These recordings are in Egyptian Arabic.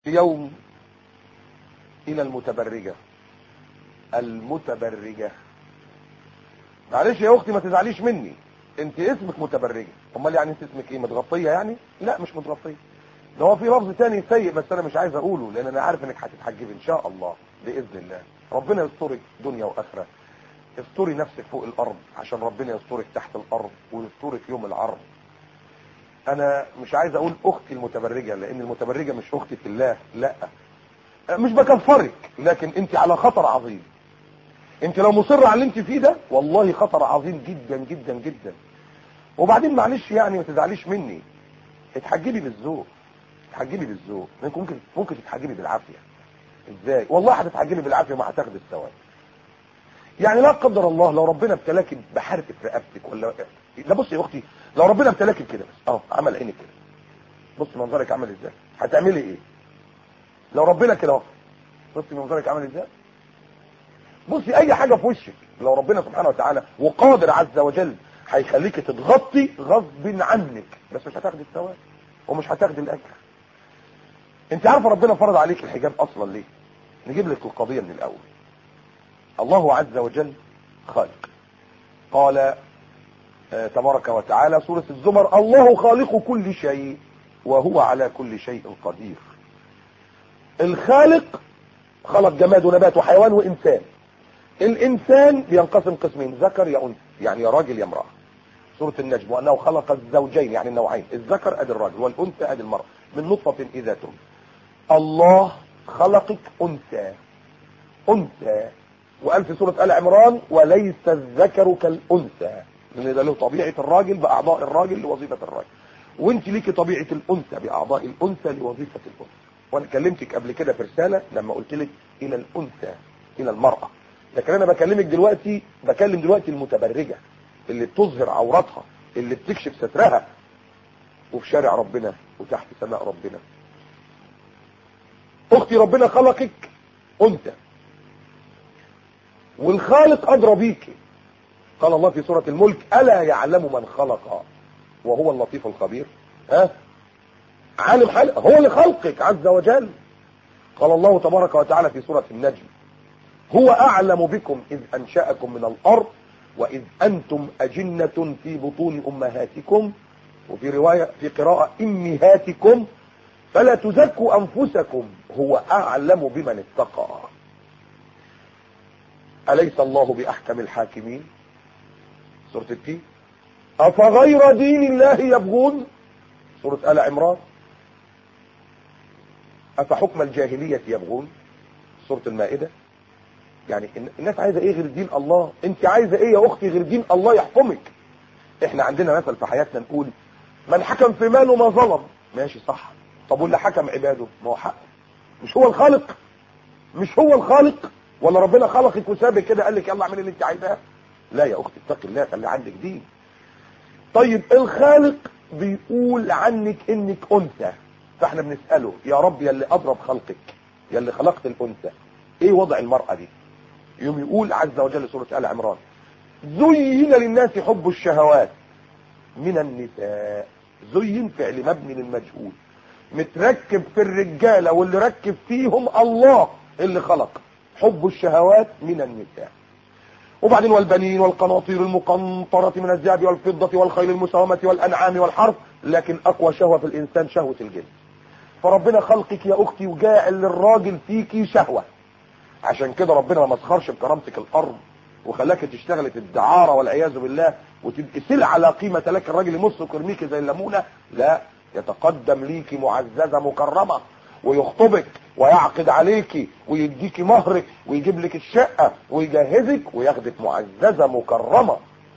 يوم الى المتبرجة المتبرجة معلش يا اختي ما تزعليش مني انت اسمك متبرجة امال يعني انت اسمك ايه متغطية يعني لا مش متغطية ده هو في لفظ تاني سيء بس انا مش عايز اقوله لان انا عارف انك هتتحجب ان شاء الله باذن الله ربنا يسترك دنيا واخره استري نفسك فوق الارض عشان ربنا يسترك تحت الارض ويسترك يوم العرض انا مش عايز اقول اختي المتبرجة لان المتبرجة مش اختي في الله لا مش بكفرك لكن انت على خطر عظيم انت لو مصر على اللي انت فيه ده والله خطر عظيم جدا جدا جدا وبعدين معلش يعني ما تزعليش مني اتحجبي بالذوق اتحجبي بالذوق ممكن ممكن تتحجبي بالعافيه ازاي والله هتتحجبي بالعافيه وما هتاخدي الثواب يعني لا قدر الله لو ربنا ابتلاكي بحرقه في رقبتك ولا لا بصي يا اختي لو ربنا ابتلاكي بكده بس اه عمل عينك كده بصي منظرك عامل ازاي هتعملي ايه لو ربنا كده اهو بصي منظرك عامل ازاي بصي اي حاجه في وشك لو ربنا سبحانه وتعالى وقادر عز وجل هيخليك تتغطي غصب عنك بس مش هتاخدي الثواب ومش هتاخدي الاجر انت عارفه ربنا فرض عليك الحجاب اصلا ليه نجيب لك القضيه من الاول الله عز وجل خالق قال آه تبارك وتعالى سورة الزمر الله خالق كل شيء وهو على كل شيء قدير الخالق خلق جماد ونبات وحيوان وإنسان الإنسان بينقسم قسمين ذكر يا أنثى يعني يا راجل يا امرأة سورة النجم وأنه خلق الزوجين يعني النوعين الذكر أدي الراجل والأنثى أدي المرأة من نطفة إذا تم الله خلقك أنثى أنثى وقال في سورة آل عمران وليس الذكر كالأنثى لأن ده له طبيعة الراجل بأعضاء الراجل لوظيفة الراجل وانت ليكي طبيعة الأنثى بأعضاء الأنثى لوظيفة الأنثى وانا كلمتك قبل كده في رسالة لما قلت لك إلى الأنثى إلى المرأة لكن أنا بكلمك دلوقتي بكلم دلوقتي المتبرجة اللي بتظهر عوراتها اللي بتكشف سترها وفي شارع ربنا وتحت سماء ربنا أختي ربنا خلقك أنثى والخالق أدرى بيكي قال الله في سورة الملك ألا يعلم من خلق وهو اللطيف الخبير ها عالم حال هو اللي خلقك عز وجل قال الله تبارك وتعالى في سورة النجم هو أعلم بكم إذ أنشأكم من الأرض وإذ أنتم أجنة في بطون أمهاتكم وفي رواية في قراءة إمهاتكم فلا تزكوا أنفسكم هو أعلم بمن اتقى أليس الله بأحكم الحاكمين سورة التين أفغير دين الله يبغون سورة آل عمران أفحكم الجاهلية يبغون سورة المائدة يعني الناس عايزة ايه غير دين الله انت عايزة ايه يا اختي غير دين الله يحكمك احنا عندنا مثل في حياتنا نقول من حكم في ماله ما ظلم ماشي صح طب واللي حكم عباده ما هو حق مش هو الخالق مش هو الخالق ولا ربنا خلقك وسابك كده قال لك يلا اعملي اللي انت عايزاه لا يا اختي اتقي الله خلي عندك دين طيب الخالق بيقول عنك انك انثى فاحنا بنساله يا رب يا اللي اضرب خلقك يا اللي خلقت الانثى ايه وضع المراه دي يوم يقول عز وجل سوره ال عمران زين للناس حب الشهوات من النساء زين فعل مبني للمجهول متركب في الرجاله واللي ركب فيهم الله اللي خلق حب الشهوات من النساء وبعدين والبنين والقناطير المقنطرة من الذهب والفضة والخيل المساومة والأنعام والحرث لكن أقوى شهوة في الإنسان شهوة الجنس فربنا خلقك يا أختي وجاعل للراجل فيكي شهوة عشان كده ربنا ما مسخرش بكرامتك الأرض وخلاك تشتغلي في الدعارة والعياذ بالله وتبقي سلعة لا قيمة لك الراجل يمصك ويرميكي زي الليمونة لا يتقدم ليكي معززة مكرمة ويخطبك ويعقد عليكي ويديكي مهرك ويجيب لك الشقة ويجهزك وياخدك معززة مكرمة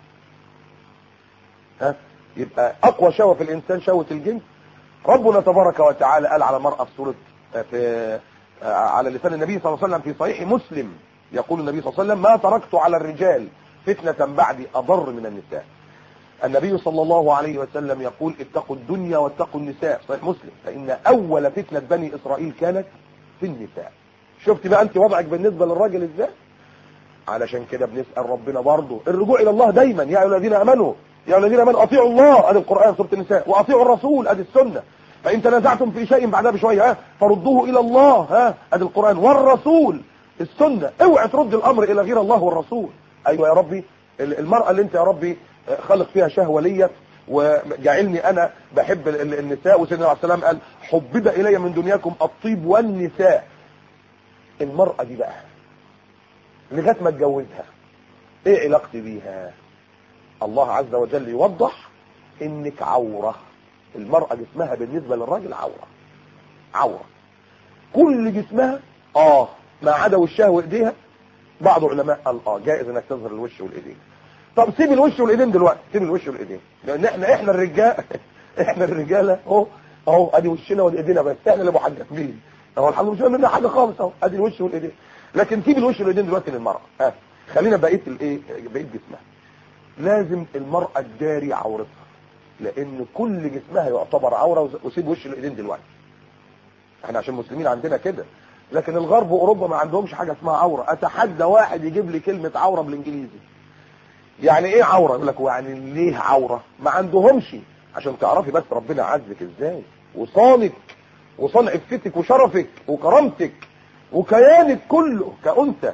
ها يبقى اقوى شهوة في الانسان شهوة الجنس ربنا تبارك وتعالى قال على المرأة في سورة في على لسان النبي صلى الله عليه وسلم في صحيح مسلم يقول النبي صلى الله عليه وسلم ما تركت على الرجال فتنة بعدي اضر من النساء النبي صلى الله عليه وسلم يقول اتقوا الدنيا واتقوا النساء صحيح مسلم فإن أول فتنة بني إسرائيل كانت في النساء شفت بقى أنت وضعك بالنسبة للراجل إزاي علشان كده بنسأل ربنا برضه الرجوع إلى الله دايما يا أيها الذين آمنوا يا الذين آمنوا أطيعوا الله أدي القرآن سورة النساء وأطيعوا الرسول أدي السنة فان تنازعتم في شيء بعدها بشويه ها فردوه الى الله ها ادي القران والرسول السنه اوعى ترد الامر الى غير الله والرسول ايوه يا ربي المراه اللي انت يا ربي خلق فيها شهوه ليا وجعلني انا بحب النساء وسيدنا عليه السلام قال حبب الي من دنياكم الطيب والنساء المراه دي بقى لغايه ما اتجوزها ايه علاقتي بيها الله عز وجل يوضح انك عوره المرأة جسمها بالنسبة للراجل عورة عورة كل جسمها اه ما عدا وشها وايديها بعض العلماء قال اه جائز انك تظهر الوش والايدين طب سيب الوش والايدين دلوقتي سيب الوش والايدين لان احنا احنا الرجال احنا الرجاله اهو اهو ادي وشنا وايدينا بس احنا اللي محجبين اهو الحمد لله مش مننا حاجه خالص اهو ادي الوش والايدين لكن سيب الوش والايدين دلوقتي للمرأة اه خلينا بقيه الايه بقيه جسمها لازم المرأة تداري عورتها لان كل جسمها يعتبر عورة وسيب وش الايدين دلوقتي احنا عشان مسلمين عندنا كده لكن الغرب واوروبا ما عندهمش حاجة اسمها عورة اتحدى واحد يجيب لي كلمة عورة بالانجليزي يعني ايه عورة يقول لك يعني ليه عورة ما عندهمش عشان تعرفي بس ربنا عزك ازاي وصانك وصان عفتك وشرفك وكرامتك وكيانك كله كأنثى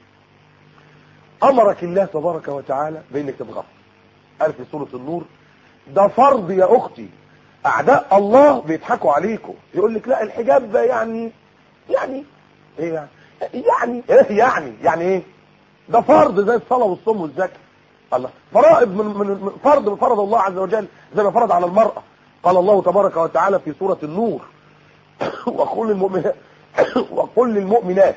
امرك الله تبارك وتعالى بانك تتغطى قال في سورة النور ده فرض يا اختي اعداء الله بيضحكوا عليكم يقول لك لا الحجاب ده يعني يعني ايه يعني يعني ايه يعني يعني ايه ده فرض زي الصلاه والصوم والزكاه الله فرائض من, من فرض فرض الله عز وجل زي ما فرض على المراه قال الله تبارك وتعالى في سوره النور وقل للمؤمنات وقل للمؤمنات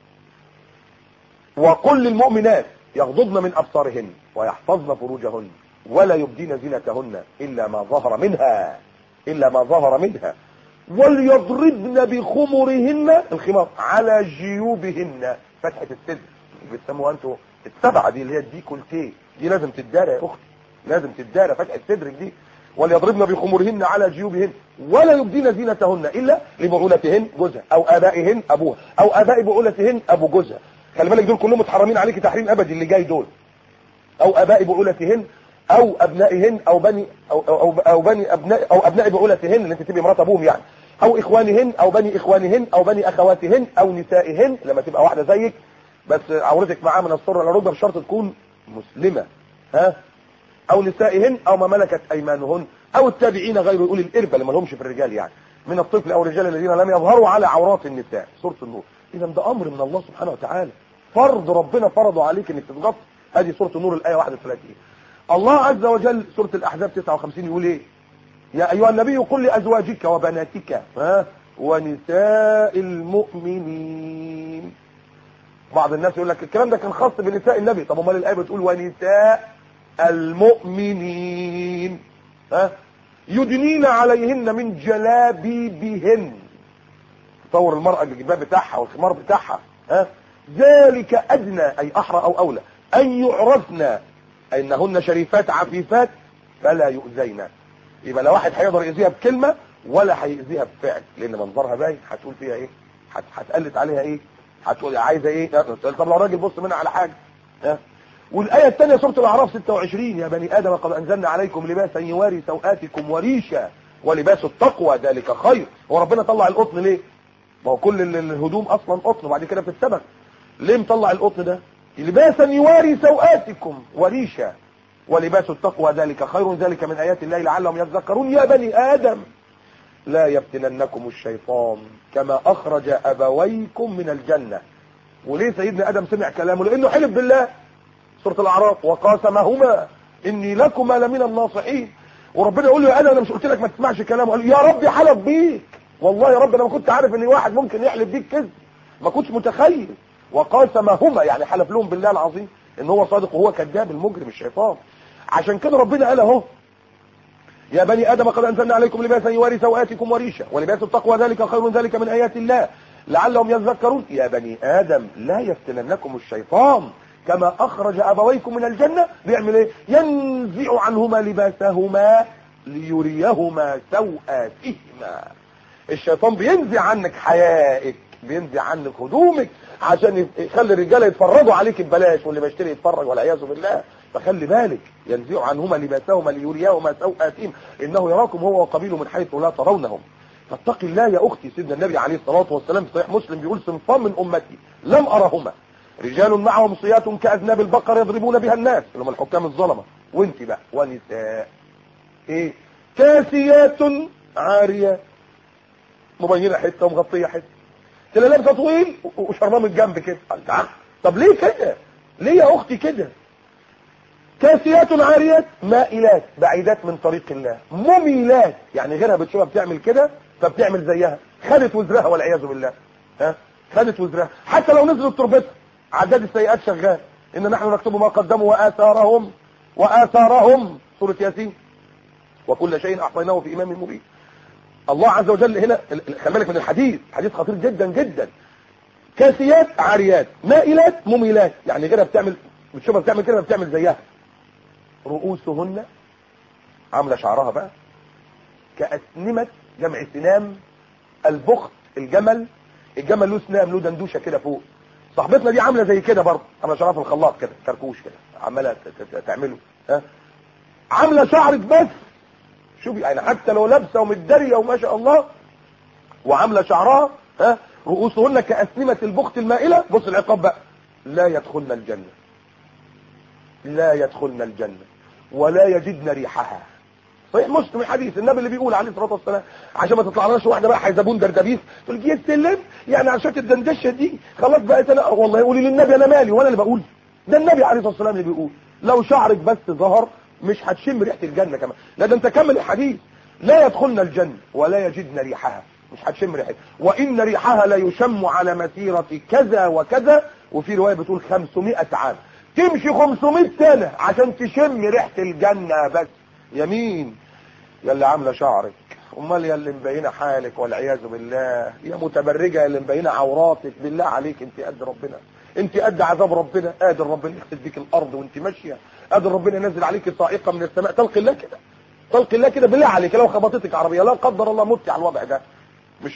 وقل للمؤمنات يغضضن من ابصارهن ويحفظن فروجهن ولا يبدين زينتهن إلا ما ظهر منها إلا ما ظهر منها وليضربن بخمرهن الخمار على جيوبهن فتحة الصدر بتسموها انتوا السبعة دي اللي هي دي كولتيه دي لازم تدارى يا اختي لازم تدارى فتحة صدرك دي وليضربن بخمرهن على جيوبهن ولا يبدين زينتهن الا لبعولتهن جوزها او ابائهن ابوها او اباء بعولتهن ابو جوزها خلي بالك دول كلهم متحرمين عليك تحريم ابدي اللي جاي دول او اباء بعولتهن او ابنائهن او بني او او, أو بني ابناء او ابناء بعولتهن اللي انت تبقي مرات ابوهم يعني او اخوانهن او بني اخوانهن او بني اخواتهن او نسائهن لما تبقى واحده زيك بس عورتك معاه من السره للركبه بشرط تكون مسلمه ها او نسائهن او ما ملكت ايمانهن او التابعين غير يقول الاربه اللي ما لهمش في الرجال يعني من الطفل او الرجال الذين لم يظهروا على عورات النساء سوره النور اذا ده امر من الله سبحانه وتعالى فرض ربنا فرضه عليك انك تتغطى هذه سوره النور الايه 31 الله عز وجل سورة الأحزاب 59 يقول إيه يا أيها النبي قل لأزواجك وبناتك ها ونساء المؤمنين بعض الناس يقول لك الكلام ده كان خاص بنساء النبي طب امال الآية بتقول ونساء المؤمنين ها يدنين عليهن من جلابيبهن تصور المرأة الجباب بتاعها والخمار بتاعها ها ذلك أدنى أي أحرى أو أولى أن يعرفن انهن شريفات عفيفات فلا يؤذين يبقى لا واحد هيقدر يأذيها بكلمة ولا هيأذيها بفعل لان منظرها باين هتقول فيها ايه هتقلت عليها ايه هتقول عايزه ايه طب لو راجل بص منها على حاجه ها والايه الثانيه سوره الاعراف 26 يا بني ادم قد انزلنا عليكم لباسا يواري سوآتكم وريشا ولباس التقوى ذلك خير هو ربنا طلع القطن ليه ما هو كل الهدوم اصلا قطن وبعد كده بتتسبك ليه مطلع القطن ده لباسا يواري سوآتكم وريشا ولباس التقوى ذلك خير ذلك من آيات الله لعلهم يذكرون يا بني آدم لا يفتننكم الشيطان كما أخرج أبويكم من الجنة وليه سيدنا آدم سمع كلامه لأنه حلف بالله سورة الأعراف وقاسمهما إني لكما لمن الناصحين وربنا يقول له يا آدم أنا مش قلت لك ما تسمعش كلامه قال يا ربي حلف بيك والله يا رب أنا ما كنت عارف إن واحد ممكن يحلف بيك كذب ما كنتش متخيل وقاسمهما يعني حلف لهم بالله العظيم ان هو صادق وهو كذاب المجرم الشيطان عشان كده ربنا قال اهو يا بني ادم قد انزلنا عليكم لباسا يواري سوآتكم وريشا ولباس التقوى ذلك خير ذلك من ايات الله لعلهم يذكرون يا بني ادم لا يفتننكم الشيطان كما اخرج ابويكم من الجنه بيعمل ايه ينزع عنهما لباسهما ليريهما سوآتهما الشيطان بينزع عنك حيائك بينزع عنك هدومك عشان يخلي الرجاله يتفرجوا عليك ببلاش واللي بيشتري يتفرج والعياذ بالله فخلي بالك ينزع عنهما لباسهما ليريهما سوءاتهم انه يراكم هو وقبيله من حيث لا ترونهم فاتقي الله يا اختي سيدنا النبي عليه الصلاه والسلام في صحيح مسلم بيقول صنفان من امتي لم ارهما رجال معهم صيات كاذناب البقر يضربون بها الناس اللي هم الحكام الظلمه وانت بقى ونساء ايه كاسيات عاريات مبينه حته ومغطيه حته تلاقي لابسه طويل وشربها من الجنب كده الله. طب ليه كده ليه يا اختي كده كاسيات عاريات مائلات بعيدات من طريق الله مميلات يعني غيرها بتشوفها بتعمل كده فبتعمل زيها خدت وزرها والعياذ بالله ها خدت وزرها حتى لو نزلت تربتها عداد السيئات شغال ان نحن نكتب ما قدموا واثارهم واثارهم سوره ياسين وكل شيء احصيناه في امام مبين الله عز وجل هنا خلي بالك من الحديث حديث خطير جدا جدا كاسيات عاريات مائلات مميلات يعني غيرها بتعمل بتشوفها بتعمل كده بتعمل زيها رؤوسهن عامله شعرها بقى كأسنمة جمع سنام البخت الجمل الجمل له سنام له دندوشه كده فوق صاحبتنا دي عامله زي كده برضه عامله شعرها في الخلاط كده كركوش كده عماله تعمله ها عامله شعرك بس شوفي يعني حتى لو لابسه ومتداريه وما شاء الله وعامله شعرها ها رؤوسهن كأسنمة البخت المائلة بص العقاب بقى لا يدخلن الجنة لا يدخلن الجنة ولا يجدن ريحها صحيح مسلم الحديث النبي اللي بيقول عليه الصلاه والسلام عشان ما تطلعناش واحده بقى حيزبون دردبيس تقول لك يا سلم يعني عشان الدندشه دي خلاص بقيت انا والله قولي للنبي انا مالي وانا اللي بقول ده النبي عليه الصلاه والسلام اللي بيقول لو شعرك بس ظهر مش هتشم ريحه الجنه كمان لا ده انت كمل الحديث لا يدخلن الجنه ولا يجدن ريحها مش هتشم ريحتها وان ريحها لا يشم على مسيره كذا وكذا وفي روايه بتقول 500 عام تمشي 500 سنه عشان تشم ريحه الجنه بس يمين يا اللي عامله شعرك امال يا اللي مبينه حالك والعياذ بالله يا متبرجه يا اللي مبينه عوراتك بالله عليك انت قد ربنا انت قد عذاب ربنا قادر ربنا يخسف بيك الارض وانت ماشيه قادر ربنا ينزل عليك صاعقه من السماء تلقي الله كده تلقي الله كده بالله عليك لو خبطتك عربيه لا قدر الله مت على الوضع ده مش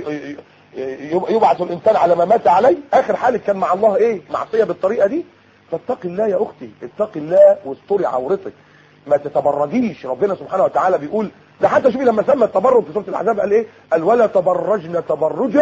يبعث الانسان على ما مات عليه اخر حالك كان مع الله ايه معصيه بالطريقه دي فاتقي الله يا اختي اتقي الله واستري عورتك ما تتبرجيش ربنا سبحانه وتعالى بيقول ده حتى شوفي لما سمى التبرج في سوره الاحزاب قال ايه قال ولا تبرجن تبرج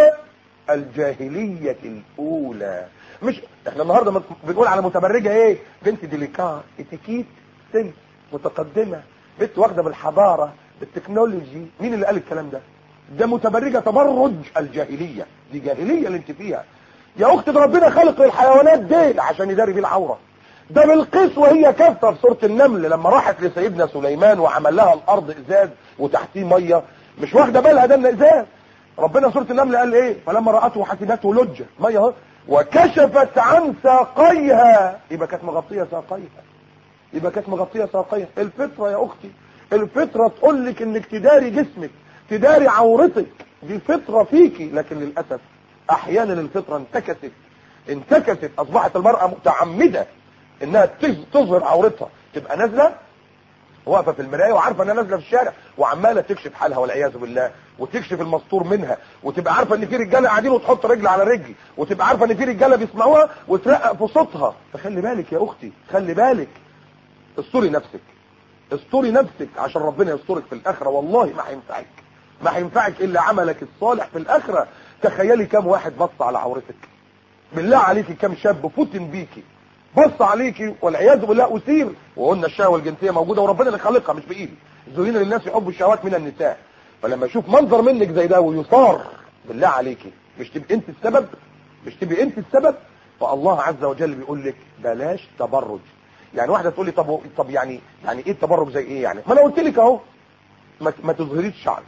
الجاهليه الاولى مش احنا النهارده بنقول على متبرجه ايه بنت ديليكا اتيكيت سن متقدمه بنت واخده بالحضاره بالتكنولوجي مين اللي قال الكلام ده ده متبرجه تبرج الجاهليه دي جاهليه اللي انت فيها يا اخت ده ربنا خلق الحيوانات دي عشان يداري بيه العوره ده بالقيس وهي كافه في سوره النمل لما راحت لسيدنا سليمان وعمل لها الارض ازاز وتحتيه ميه مش واخده بالها ده الازاز ربنا سوره النمل قال ايه فلما راته حسبته لجه ميه اهو وكشفت عن ساقيها يبقى كانت مغطيه ساقيها يبقى كانت مغطيه ساقيها الفطره يا اختي الفطره تقول لك انك تداري جسمك تداري عورتك دي فطره فيكي لكن للاسف احيانا الفطره انتكست انتكست اصبحت المراه متعمده انها تظهر عورتها تبقى نازله واقفه في المرايه وعارفه انها نازله في الشارع وعماله تكشف حالها والعياذ بالله وتكشف المستور منها وتبقى عارفه ان في رجاله قاعدين وتحط رجل على رجل وتبقى عارفه ان في رجاله بيسمعوها وترقق في صوتها فخلي بالك يا اختي خلي بالك استري نفسك استري نفسك عشان ربنا يسترك في الاخره والله ما هينفعك ما هينفعك الا عملك الصالح في الاخره تخيلي كم واحد بص على عورتك بالله عليكي كم شاب فتن بيكي بص عليكي والعياذ بالله اسير وقلنا الشهوه الجنسيه موجوده وربنا اللي خالقها مش بايدي زين للناس يحبوا الشهوات من النساء فلما اشوف منظر منك زي ده ويصار بالله عليكي مش تبقى انت السبب مش تبقى انت السبب فالله عز وجل بيقول لك بلاش تبرج يعني واحده تقول لي طب طب يعني يعني ايه التبرج زي ايه يعني ما انا قلت لك اهو ما, ما تظهريش شعرك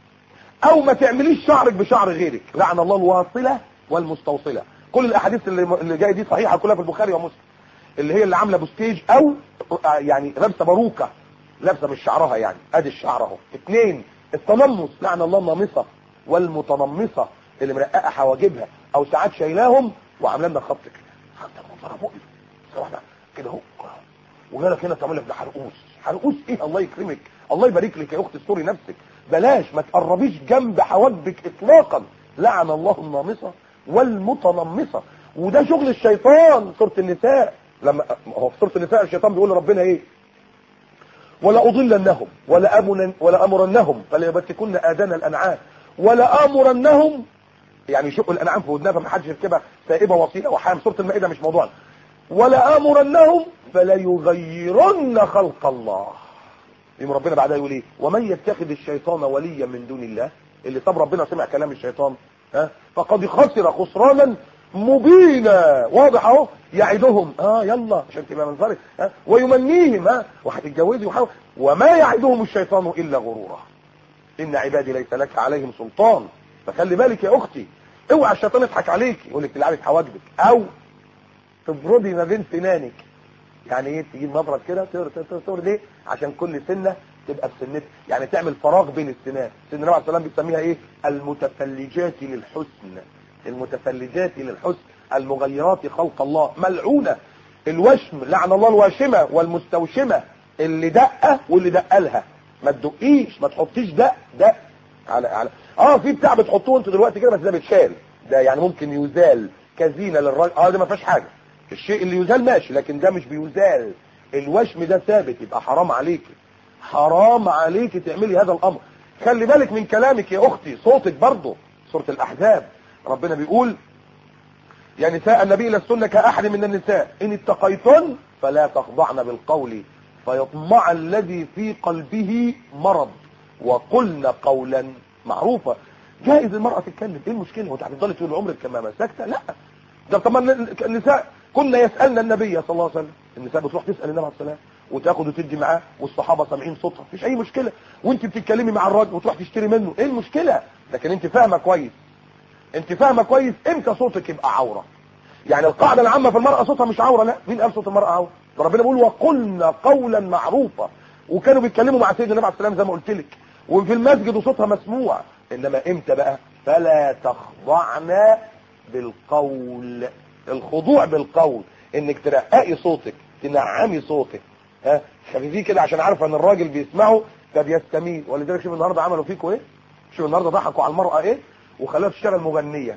او ما تعمليش شعرك بشعر غيرك لعن الله الواصله والمستوصله كل الاحاديث اللي اللي جايه دي صحيحه كلها في البخاري ومسلم اللي هي اللي عامله بوستيج او يعني لابسه باروكه لابسه مش شعرها يعني ادي الشعر اهو اثنين التنمص لعن الله النامصه والمتنمصه اللي مرققه حواجبها او ساعات شايلاهم وعامله لنا خط كده خط منظره مؤلم صراحه كده اهو وجالك هنا تعمل لك ده حرقوس حرقوس ايه الله يكرمك الله يبارك لك يا اخت استوري نفسك بلاش ما تقربيش جنب حواجبك اطلاقا لعن الله النامصه والمتنمصه وده شغل الشيطان سوره النساء لما هو في سوره النساء الشيطان بيقول لربنا ايه ولا اضلنهم ولا امن ولا امرنهم فلا يبتكن اذان الانعام ولا امرنهم يعني يشقوا الانعام في ودنها فما حدش يركبها سائبه وصيله وحام سوره المائده مش موضوعنا ولا امرنهم فلا يغيرن خلق الله يوم ربنا بعدها يقول ايه ومن يتخذ الشيطان وليا من دون الله اللي طب ربنا سمع كلام الشيطان ها فقد خسر خسرانا مبينا واضح اهو يعدهم اه يلا عشان تبقى منظرك ها ويمنيهم ها وهتتجوزي وحاول وما يعدهم الشيطان الا غرورا ان عبادي ليس لك عليهم سلطان فخلي بالك يا اختي اوعى الشيطان يضحك عليك يقول لك تلعبي حواجبك او تبردي ما بين سنانك يعني ايه تجيب مبرد كده تور ليه عشان كل سنه تبقى بسنتها يعني تعمل فراغ بين السنان سيدنا النبي عليه الصلاه والسلام بيسميها ايه المتفلجات للحسن المتفلجات للحسن المغيرات خلق الله ملعونه الوشم لعن الله الواشمه والمستوشمه اللي دقه واللي دقلها ما تدقيش ما تحطيش دق دق على على اه في بتاع بتحطوه انتوا دلوقتي كده بس ده بيتشال ده يعني ممكن يزال كزينه للراجل اه ده ما فيهاش حاجه الشيء اللي يزال ماشي لكن ده مش بيزال الوشم ده ثابت يبقى حرام عليكي حرام عليكي تعملي هذا الامر خلي بالك من كلامك يا اختي صوتك برضه سوره الاحزاب ربنا بيقول يا نساء النبي لستن كاحد من النساء ان اتقيتن فلا تخضعن بالقول فيطمع الذي في قلبه مرض وقلن قولا معروفا جائز المرأة تتكلم ايه المشكلة هو انت هتفضلي طول عمرك كما ساكتة لا ده طبعا النساء كنا يسألن النبي صلى الله عليه وسلم النساء بتروح تسأل النبي عليه الصلاة وتاخد وتدي معاه والصحابة سامعين صوتها مفيش اي مشكلة وانت بتتكلمي مع الراجل وتروح تشتري منه ايه المشكلة لكن انت فاهمة كويس انت فاهمة كويس امتى صوتك يبقى عورة يعني القاعدة العامة في المرأة صوتها مش عورة لا مين قال صوت المرأة عورة ربنا بيقول وقلنا قولا معروفا وكانوا بيتكلموا مع سيدنا النبي عليه الصلاه والسلام زي ما قلت لك وفي المسجد وصوتها مسموع انما امتى بقى فلا تخضعن بالقول الخضوع بالقول انك ترققي صوتك تنعمي صوتك ها خفيفيه كده عشان عارفه ان الراجل بيسمعه فبيستميل ولذلك شوف النهارده عملوا فيكم ايه شوف النهارده ضحكوا على المرأة ايه وخلاها تشتغل مغنية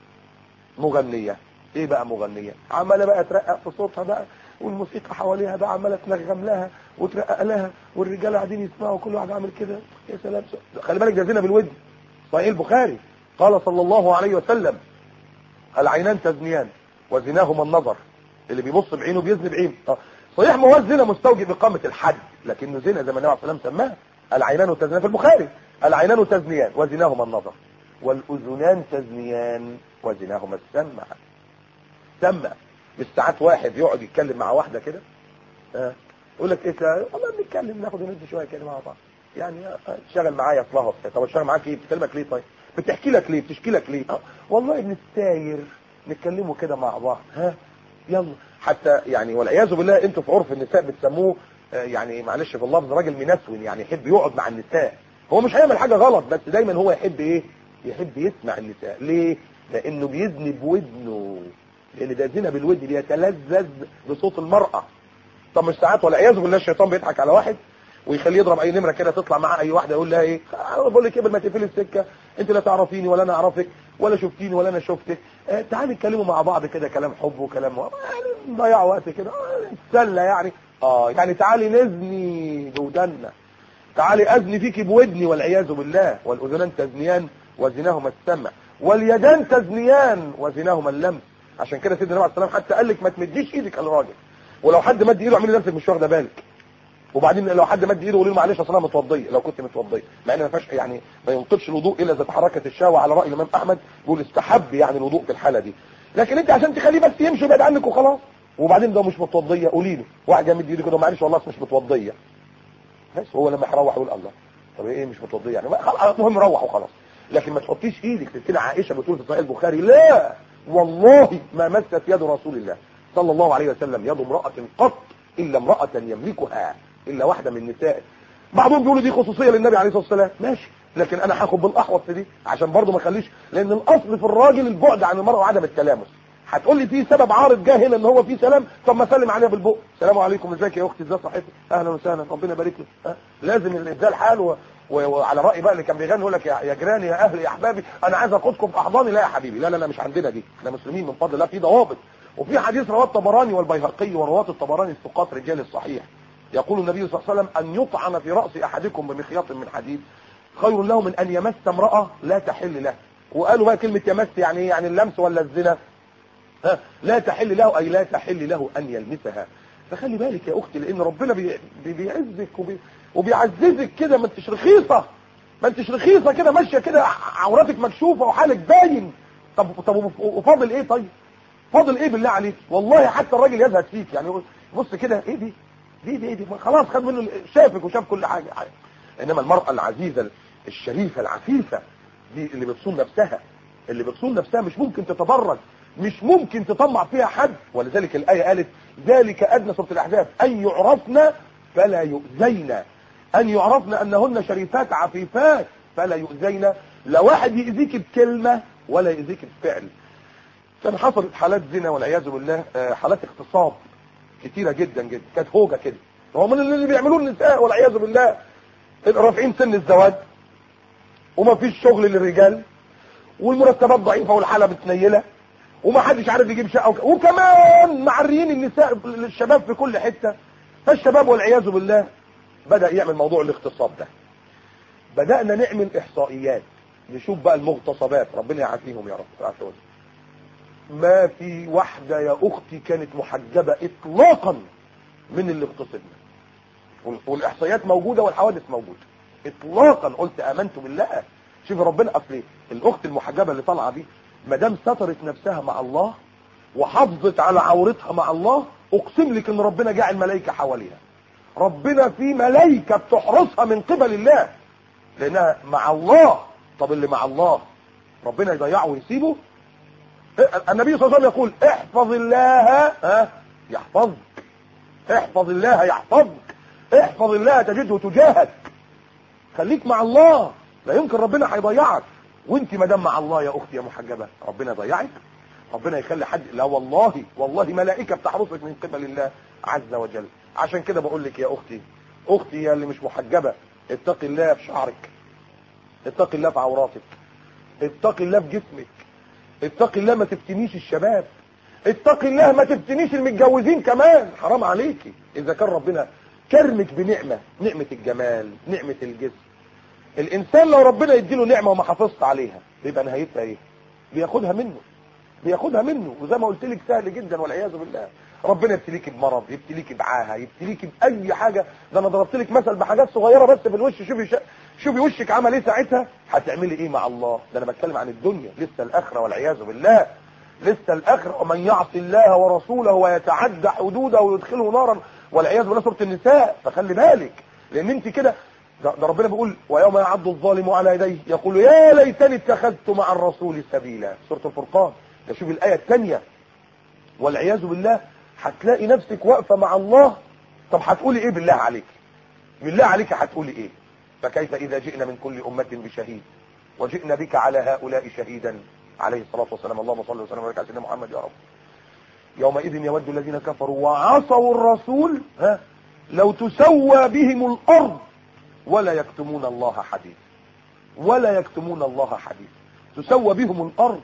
مغنية ايه بقى مغنية عمالة بقى ترقق في صوتها بقى والموسيقى حواليها بقى عماله تنغم لها وترقق لها والرجاله قاعدين يسمعوا كل واحد عامل كده يا سلام خلي بالك ده زنا بالود صحيح البخاري قال صلى الله عليه وسلم العينان تزنيان وزناهما النظر اللي بيبص بعينه بيزني بعينه صحيح ما هو الزنا مستوجب اقامه الحد لكنه زنا زي ما النبي عليه الصلاه والسلام سماه العينان تزنيان في البخاري العينان تزنيان وزناهما النظر والاذنان تزنيان وزناهما السمع سمع مش ساعات واحد يقعد يتكلم مع واحدة كده اه يقول لك ايه والله بنتكلم ناخد وندي شويه كده مع بعض يعني تشتغل معايا اصلها طب اشتغل معاك ايه بتكلمك ليه طيب بتحكي لك ليه بتشكي لك ليه اه والله بنستاير نتكلموا كده مع بعض ها يلا حتى يعني والعياذ بالله انتوا في عرف النساء بتسموه اه يعني معلش في اللفظ راجل منسون يعني يحب يقعد مع النساء هو مش هيعمل حاجه غلط بس دايما هو يحب ايه يحب يسمع النساء ليه لانه بيزني بودنه لان ده زنا بالود بيتلذذ بصوت المرأة طب مش ساعات والعياذ بالله الشيطان بيضحك على واحد ويخليه يضرب اي نمره كده تطلع معاه اي واحده يقول لها ايه بقول لك قبل ما تقفلي السكه انت لا تعرفيني ولا انا اعرفك ولا شفتيني ولا انا شفتك اه تعالي نتكلموا مع بعض كده كلام حب وكلام يعني نضيع وقت كده نتسلى يعني اه يعني تعالي نزني بودنا تعالي ازني فيكي بودني والعياذ بالله والاذنان تزنيان وزناهما السمع واليدان تزنيان وزناهما اللمس عشان كده سيدنا النبي عليه الصلاه والسلام حتى قال لك ما تمديش ايدك على الراجل ولو حد مد ايده اعملي نفسك مش واخده بالك وبعدين لو حد مد ايده قولي له معلش اصل انا متوضيه لو كنت متوضيه مع ان ما فيهاش يعني ما ينقضش الوضوء الا اذا تحركت الشهوه على راي الامام احمد بيقول استحب يعني الوضوء في الحاله دي لكن انت عشان تخليه بس يمشي بعيد عنك وخلاص وبعدين ده مش متوضيه قولي له واحد جاي مد ايده كده معلش والله مش متوضيه بس هو لما يروح يقول الله طب ايه مش متوضيه يعني خلاص المهم روح وخلاص لكن ما تحطيش ايدك سلسله عائشه بتقول في صحيح البخاري لا والله ما مست يد رسول الله صلى الله عليه وسلم يد امرأة قط إلا امرأة يملكها إلا واحدة من نسائه بعضهم بيقولوا دي خصوصية للنبي عليه الصلاة والسلام ماشي لكن انا هاخد بالاحوط في دي عشان برضه ما اخليش لان الاصل في الراجل البعد عن المرأة وعدم التلامس هتقول لي في سبب عارض جه هنا ان هو في سلام طب ما سلم عليها بالبق السلام عليكم ازيك يا اختي ازي صحتك اهلا وسهلا ربنا يبارك لك أه؟ لازم الانسان حال و... وعلى راي بقى اللي كان بيغني يقول لك يا يا جيراني يا اهلي يا احبابي انا عايز اخدكم في احضاني لا يا حبيبي لا لا لا مش عندنا دي احنا مسلمين من فضل الله في ضوابط وفي حديث رواه الطبراني والبيهقي ورواة الطبراني الثقات رجال الصحيح يقول النبي صلى الله عليه وسلم ان يطعن في راس احدكم بمخياط من حديد خير له من ان يمس امراه لا تحل له وقالوا بقى كلمه يمس يعني ايه يعني اللمس ولا الزنا ها لا تحل له اي لا تحل له ان يلمسها فخلي بالك يا اختي لان ربنا بي بي بيعزك وبي وبيعززك كده ما انتش رخيصه ما انتش رخيصه كده ماشيه كده عوراتك مكشوفه وحالك باين طب طب وفاضل ايه طيب فاضل ايه بالله عليك والله حتى الراجل يزهد فيك يعني بص كده ايه دي دي دي, دي خلاص خد منه شافك وشاف كل حاجه انما المراه العزيزه الشريفه العفيفه دي اللي بتصون نفسها اللي بتصون نفسها مش ممكن تتبرج مش ممكن تطمع فيها حد ولذلك الآية قالت ذلك أدنى سورة الأحزاب أن يعرفن فلا يؤذين أن يعرفن أنهن شريفات عفيفات فلا يؤذين لا واحد يؤذيك بكلمة ولا يؤذيك بفعل كان حصلت حالات زنا والعياذ بالله حالات اغتصاب كتيرة جدا جدا كانت هوجة كده هو من اللي بيعملوه النساء والعياذ بالله رافعين سن الزواج وما فيش شغل للرجال والمرتبات ضعيفة والحالة متنيلة وما حدش عارف يجيب شقه وك... وكمان معريين النساء الشباب في كل حته فالشباب والعياذ بالله بدا يعمل موضوع الاغتصاب ده بدانا نعمل احصائيات نشوف بقى المغتصبات ربنا يعافيهم يا رب يعافيهم ما في واحده يا اختي كانت محجبه اطلاقا من اللي اغتصبنا والاحصائيات موجوده والحوادث موجوده اطلاقا قلت امنت بالله شوف ربنا اصل الاخت المحجبه اللي طالعه دي ما دام سترت نفسها مع الله وحافظت على عورتها مع الله اقسم لك ان ربنا جاعل ملائكه حواليها ربنا في ملائكه بتحرسها من قبل الله لانها مع الله طب اللي مع الله ربنا يضيعه ويسيبه النبي صلى الله عليه وسلم يقول احفظ الله ها يحفظك احفظ الله يحفظك احفظ الله تجده تجاهك خليك مع الله لا يمكن ربنا هيضيعك وانت ما دام مع الله يا اختي يا محجبه ربنا يضيعك ربنا يخلي حد لا والله والله ملائكه بتحرسك من قبل الله عز وجل عشان كده بقول لك يا اختي اختي يا اللي مش محجبه اتقي الله في شعرك اتقي الله في عوراتك اتقي الله في جسمك اتقي الله ما تفتنيش الشباب اتقي الله ما تفتنيش المتجوزين كمان حرام عليكي اذا كان ربنا كرمك بنعمه نعمه الجمال نعمه الجسم الانسان لو ربنا يديله نعمه وما حافظت عليها بيبقى نهايتها ايه بياخدها منه بياخدها منه وزي ما قلت لك سهل جدا والعياذ بالله ربنا يبتليك بمرض يبتليك بعاهه يبتليك باي حاجه ده انا ضربت لك مثل بحاجات صغيره بس في الوش شوفي ش... شوفي وشك عمل ايه ساعتها هتعملي ايه مع الله ده انا بتكلم عن الدنيا لسه الاخره والعياذ بالله لسه الاخره ومن يعصي الله ورسوله ويتعدى حدوده ويدخله نارا والعياذ بالله سوره النساء فخلي بالك لان انت كده ده, ده ربنا بيقول ويوم يعض الظالم على يديه يقول يا ليتني اتخذت مع الرسول سبيلا سوره الفرقان ده شوف الايه الثانيه والعياذ بالله هتلاقي نفسك واقفه مع الله طب هتقولي ايه بالله عليك بالله عليك هتقولي ايه فكيف اذا جئنا من كل امه بشهيد وجئنا بك على هؤلاء شهيدا عليه الصلاه والسلام اللهم صل وسلم وبارك على سيدنا محمد يا رب يومئذ يود الذين كفروا وعصوا الرسول ها لو تسوى بهم الارض ولا يكتمون الله حديث ولا يكتمون الله حديث تسوى بهم الارض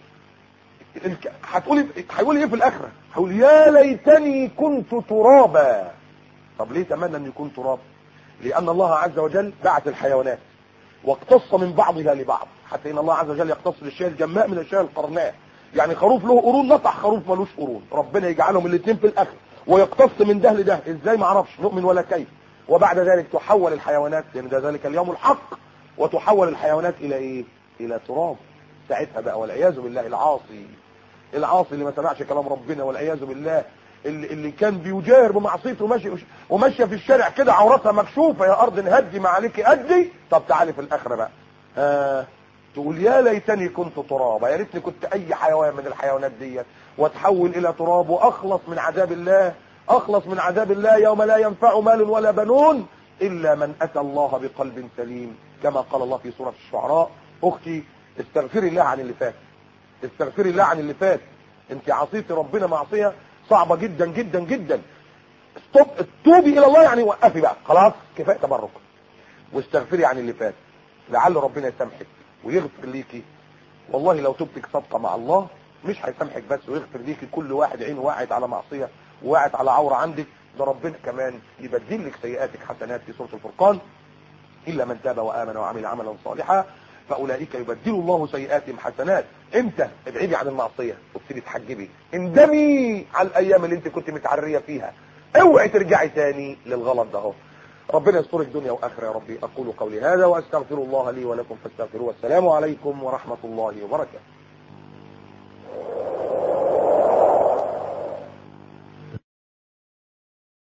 هتقولي هيقول ايه في الاخره هيقول يا ليتني كنت ترابا طب ليه تمنى ان يكون تراب لان الله عز وجل بعث الحيوانات واقتص من بعضها لبعض حتى ان الله عز وجل يقتص للشيء الجماء من الشيء القرناء يعني خروف له قرون نطح خروف ملوش قرون ربنا يجعلهم الاثنين في الاخر ويقتص من ده لده ازاي ما اعرفش نؤمن ولا كيف وبعد ذلك تحول الحيوانات لان ده ذلك اليوم الحق وتحول الحيوانات الى ايه الى تراب ساعتها بقى والعياذ بالله العاصي العاصي اللي ما سمعش كلام ربنا والعياذ بالله اللي, اللي كان بيجاهر بمعصيته وماشي وماشيه في الشارع كده عورتها مكشوفه يا ارض نهدي ما عليك ادي طب تعالي في الاخره بقى آه تقول يا ليتني كنت ترابا يا ريتني كنت اي حيوان من الحيوانات ديت واتحول الى تراب واخلص من عذاب الله اخلص من عذاب الله يوم لا ينفع مال ولا بنون الا من اتى الله بقلب سليم كما قال الله في سوره الشعراء اختي استغفري الله عن اللي فات استغفري الله عن اللي فات انت عصيتي ربنا معصيه صعبه جدا جدا جدا ستوب توبي الى الله يعني وقفي بقى خلاص كفايه تبرك واستغفري عن اللي فات لعل ربنا يسامحك ويغفر ليكي والله لو تبتك صدقه مع الله مش هيسامحك بس ويغفر ليكي كل واحد عينه واعد على معصيه وواعد على عوره عندك ده ربنا كمان يبدل لك سيئاتك حسنات في سوره الفرقان الا من تاب وامن وعمل عملا صالحا فاولئك يبدل الله سيئاتهم حسنات امتى ابعدي عن المعصيه وابتدي تحجبي اندمي على الايام اللي انت كنت متعريه فيها اوعي ترجعي تاني للغلط ده اهو ربنا يسترك دنيا واخره يا ربي اقول قولي هذا واستغفر الله لي ولكم فاستغفروه والسلام عليكم ورحمه الله وبركاته